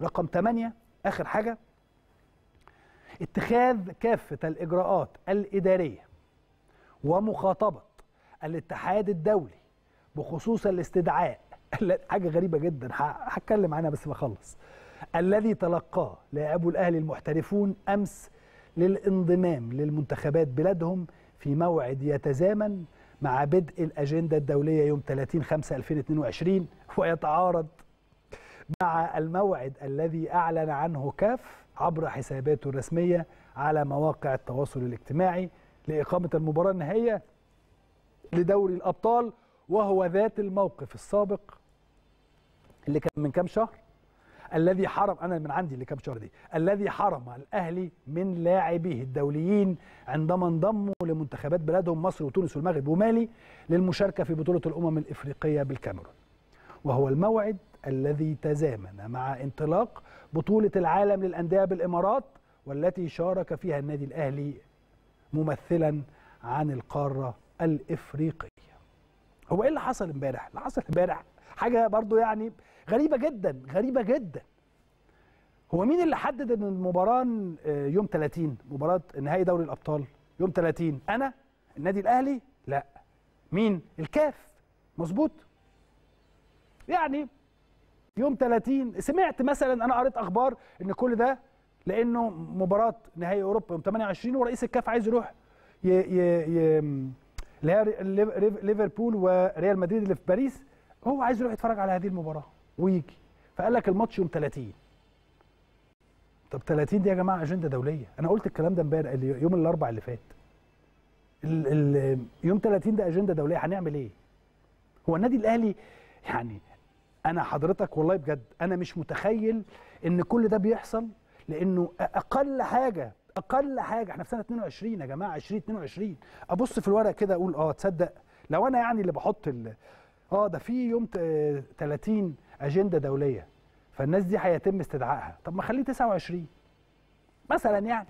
رقم 8 اخر حاجه اتخاذ كافه الاجراءات الاداريه ومخاطبه الاتحاد الدولي بخصوص الاستدعاء حاجه غريبه جدا هتكلم عنها بس بخلص الذي تلقاه لاعبو الاهلي المحترفون امس للانضمام للمنتخبات بلادهم في موعد يتزامن مع بدء الاجنده الدوليه يوم 30 5 2022 ويتعارض مع الموعد الذي اعلن عنه كاف عبر حساباته الرسميه على مواقع التواصل الاجتماعي لاقامه المباراه النهائيه لدوري الابطال وهو ذات الموقف السابق اللي كان من كام شهر الذي حرم انا من عندي اللي كام شهر دي الذي حرم الاهلي من لاعبيه الدوليين عندما انضموا لمنتخبات بلادهم مصر وتونس والمغرب ومالي للمشاركه في بطوله الامم الافريقيه بالكاميرون وهو الموعد الذي تزامن مع انطلاق بطوله العالم للانديه بالامارات والتي شارك فيها النادي الاهلي ممثلا عن القاره الافريقيه هو ايه اللي حصل امبارح اللي حصل امبارح حاجه برضو يعني غريبه جدا غريبه جدا هو مين اللي حدد ان المباراه يوم 30 مباراه نهائي دوري الابطال يوم 30 انا النادي الاهلي لا مين الكاف مظبوط يعني يوم 30 سمعت مثلا انا قريت اخبار ان كل ده لانه مباراه نهائي اوروبا يوم 28 ورئيس الكاف عايز يروح ي ي ي اللي هي ليفربول وريال مدريد اللي في باريس هو عايز يروح يتفرج على هذه المباراه ويجي فقال لك الماتش يوم 30 طب 30 دي يا جماعه اجنده دوليه انا قلت الكلام ده امبارح يوم الاربع اللي فات ال ال يوم 30 ده اجنده دوليه هنعمل ايه هو النادي الاهلي يعني انا حضرتك والله بجد انا مش متخيل ان كل ده بيحصل لانه اقل حاجه اقل حاجه احنا في سنه 22 يا جماعه 2022 ابص في الورق كده اقول اه تصدق لو انا يعني اللي بحط اه ده في يوم 30 اجنده دوليه فالناس دي هيتم استدعائها طب ما خليه 29 مثلا يعني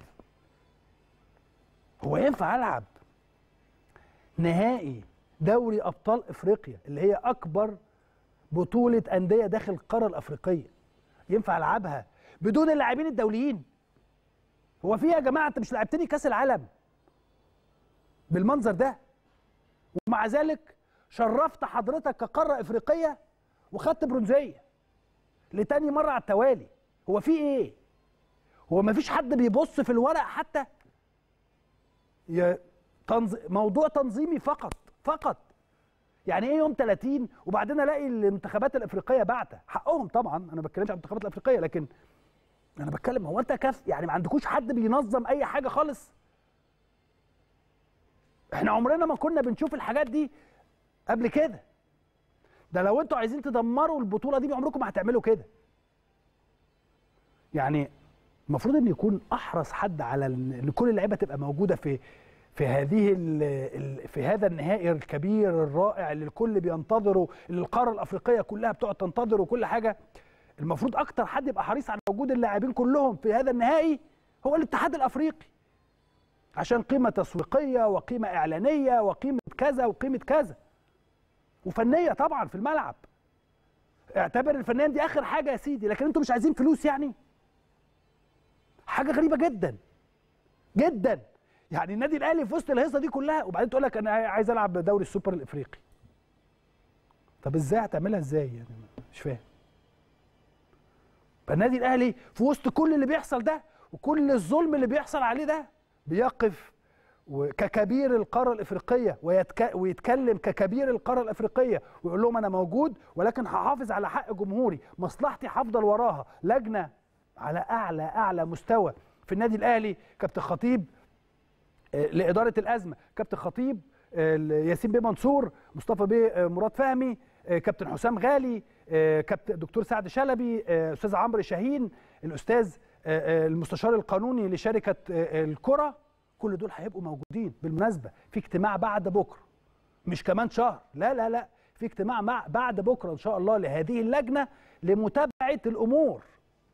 هو ينفع العب نهائي دوري ابطال افريقيا اللي هي اكبر بطوله انديه داخل القاره الافريقيه ينفع العبها بدون اللاعبين الدوليين هو في يا جماعه انت مش لعبتني كاس العالم بالمنظر ده ومع ذلك شرفت حضرتك كقاره افريقيه وخدت برونزيه لتاني مره على التوالي هو في ايه هو ما فيش حد بيبص في الورق حتى يا تنظ... موضوع تنظيمي فقط فقط يعني ايه يوم 30 وبعدين الاقي المنتخبات الافريقيه بعته حقهم طبعا انا ما بتكلمش عن المنتخبات الافريقيه لكن انا بتكلم هو انت كاف يعني ما عندكوش حد بينظم اي حاجه خالص احنا عمرنا ما كنا بنشوف الحاجات دي قبل كده ده لو انتوا عايزين تدمروا البطوله دي عمركم ما هتعملوا كده يعني المفروض ان يكون احرص حد على ان كل اللعيبه تبقى موجوده في في هذه ال ال في هذا النهائي الكبير الرائع اللي الكل بينتظره اللي القاره الافريقيه كلها بتقعد تنتظره وكل حاجه المفروض اكتر حد يبقى حريص على وجود اللاعبين كلهم في هذا النهائي هو الاتحاد الافريقي عشان قيمه تسويقيه وقيمه اعلانيه وقيمه كذا وقيمه كذا وفنيه طبعا في الملعب اعتبر الفنان دي اخر حاجه يا سيدي لكن انتوا مش عايزين فلوس يعني حاجه غريبه جدا جدا يعني النادي الاهلي في وسط الهيصه دي كلها وبعدين تقول لك انا عايز العب دوري السوبر الافريقي طب ازاي هتعملها ازاي يعني مش فاهم فالنادي الاهلي في وسط كل اللي بيحصل ده وكل الظلم اللي بيحصل عليه ده بيقف ككبير القاره الافريقيه ويتك... ويتكلم ككبير القاره الافريقيه ويقول لهم انا موجود ولكن هحافظ على حق جمهوري مصلحتي هفضل وراها لجنه على اعلى اعلى مستوى في النادي الاهلي كابتن خطيب لاداره الازمه كابتن خطيب ياسين بيه منصور مصطفى بيه مراد فهمي كابتن حسام غالي كابتن دكتور سعد شلبي استاذ عمرو شاهين الاستاذ المستشار القانوني لشركه الكره كل دول هيبقوا موجودين بالمناسبه في اجتماع بعد بكره مش كمان شهر لا لا لا في اجتماع مع بعد بكره ان شاء الله لهذه اللجنه لمتابعه الامور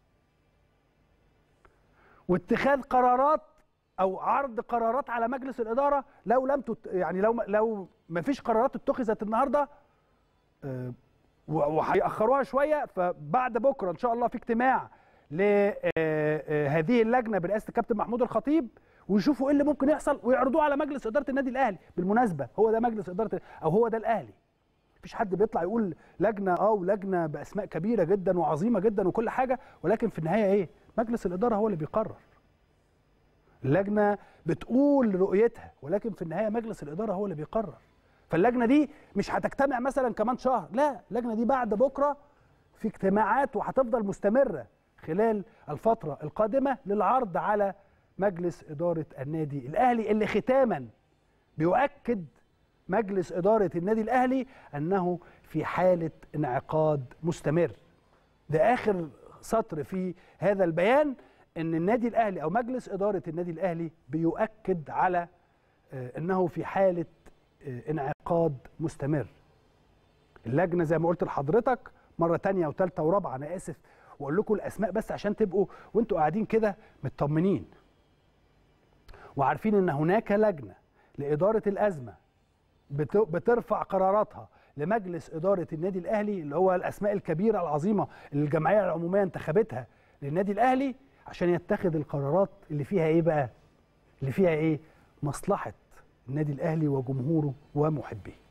واتخاذ قرارات او عرض قرارات على مجلس الاداره لو لم تت... يعني لو لو ما فيش قرارات اتخذت النهارده أه وهيأخروها شويه فبعد بكره ان شاء الله في اجتماع لهذه اللجنه برئاسه الكابتن محمود الخطيب ويشوفوا ايه اللي ممكن يحصل ويعرضوه على مجلس اداره النادي الاهلي بالمناسبه هو ده مجلس اداره او هو ده الاهلي مفيش حد بيطلع يقول لجنه اه ولجنه باسماء كبيره جدا وعظيمه جدا وكل حاجه ولكن في النهايه ايه مجلس الاداره هو اللي بيقرر اللجنه بتقول رؤيتها ولكن في النهايه مجلس الاداره هو اللي بيقرر فاللجنه دي مش هتجتمع مثلا كمان شهر لا اللجنه دي بعد بكره في اجتماعات وهتفضل مستمره خلال الفتره القادمه للعرض على مجلس اداره النادي الاهلي اللي ختاما بيؤكد مجلس اداره النادي الاهلي انه في حاله انعقاد مستمر ده اخر سطر في هذا البيان ان النادي الاهلي او مجلس اداره النادي الاهلي بيؤكد على انه في حاله انعقاد مستمر اللجنه زي ما قلت لحضرتك مره تانية وثالثه ورابعه انا اسف واقول لكم الاسماء بس عشان تبقوا وانتوا قاعدين كده مطمنين وعارفين ان هناك لجنه لاداره الازمه بترفع قراراتها لمجلس اداره النادي الاهلي اللي هو الاسماء الكبيره العظيمه اللي الجمعيه العموميه انتخبتها للنادي الاهلي عشان يتخذ القرارات اللي فيها ايه بقى اللي فيها ايه مصلحه النادي الاهلي وجمهوره ومحبيه